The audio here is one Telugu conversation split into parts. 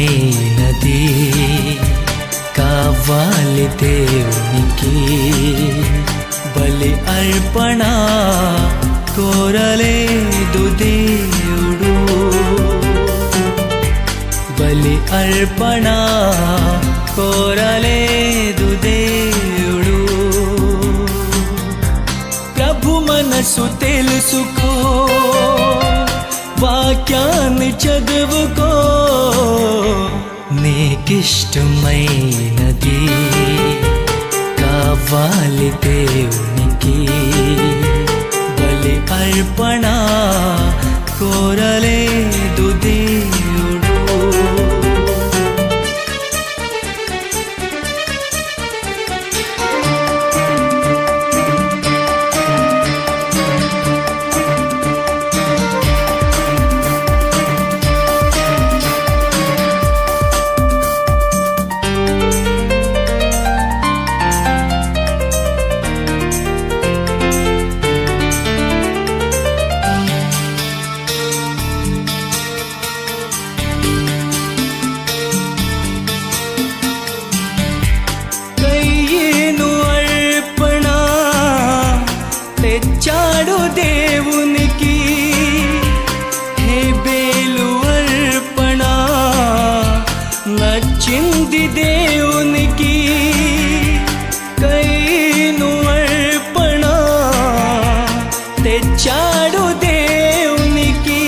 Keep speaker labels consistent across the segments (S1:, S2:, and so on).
S1: నీకిష్టమైనది కావాలి దేవునికి బలి అర్పణ కోరలేదు దేవుడు బలి అర్పణ కోరలేదు దేవుడు ప్రభు మనసు తెలుసుకో వాక్యాన్ని చదువుకో నీకిష్టమైనది కావాలి దేవునికి బలి అర్పణ కోరలేదు దేవుడు కయ్యేను అర్పణ తెచ్చాడు దేవునికి హేబేలు అర్పణ నచ్చింది దేవునికి కయ్యేను అర్పణ తెచ్చాడు దేవునికి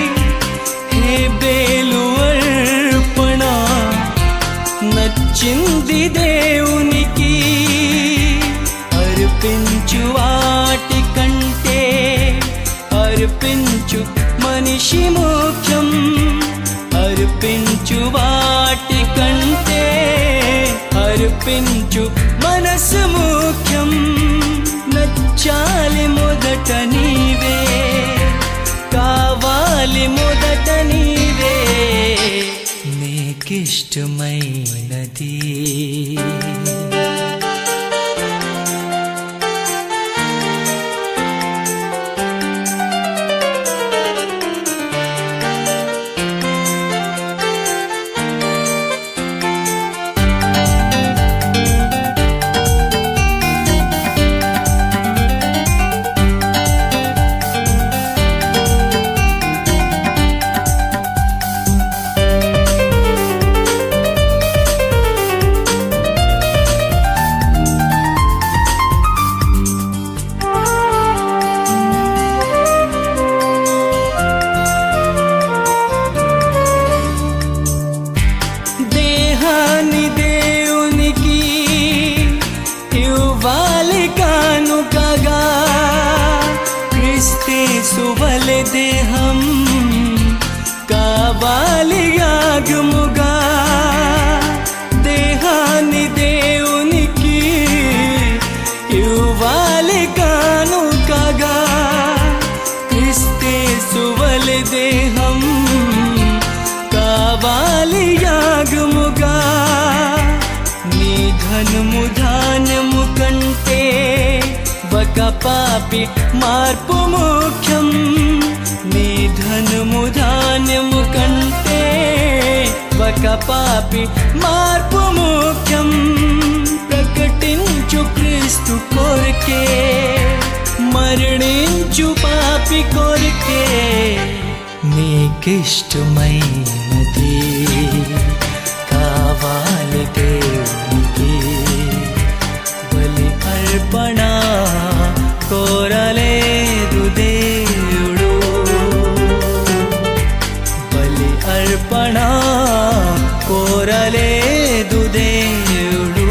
S1: హేబేలు అర్పణ నచ్చింది దేవునికి అర్పించు వాటి కంటే అర్పించు మనిషి ముఖ్యం అర్పించు వాటి కంటే అర్పించు మనసు ముఖ్యం నచ్చాలి మొదట నీవే కావాలి మొదట నీవే నీకిష్టమైనది దేహాన్ని దేవునికి ఇవ్వాలి కానుకగా క్రిస్తే సువలె దేహం కావాలి యాగముగా దేహాన్ని దేవునికి ఇవ్వాలి కానుకగా క్రిస్తే సువలె దేహం కావాలి యాగముగా నీ ధనము ధాన్యము కంటే ఒక పాపి మార్పు ముఖ్యం నీ ధనము ధాన్యము కంటే ఒక పాపి మార్పు ముఖ్యం ప్రకటించు క్రీస్తు కొరకే మరణించు పాపి కొరకే నీకిష్టమైనది కావాలి దేవునికి బలి అర్పణ కోరలేదు దేవుడు బలి అర్పణ కోరలేదు దేవుడు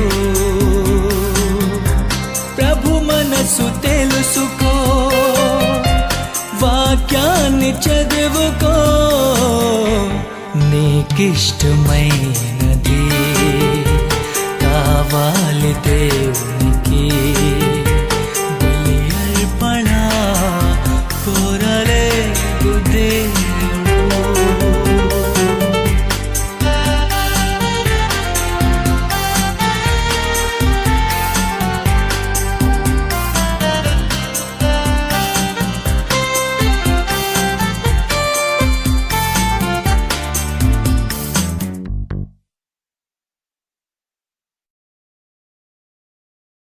S1: ప్రభు మనసు తెలుసుకో వాక్యాన్ని చదువుకో నీకిష్టమైనది కావాలి దేవునికి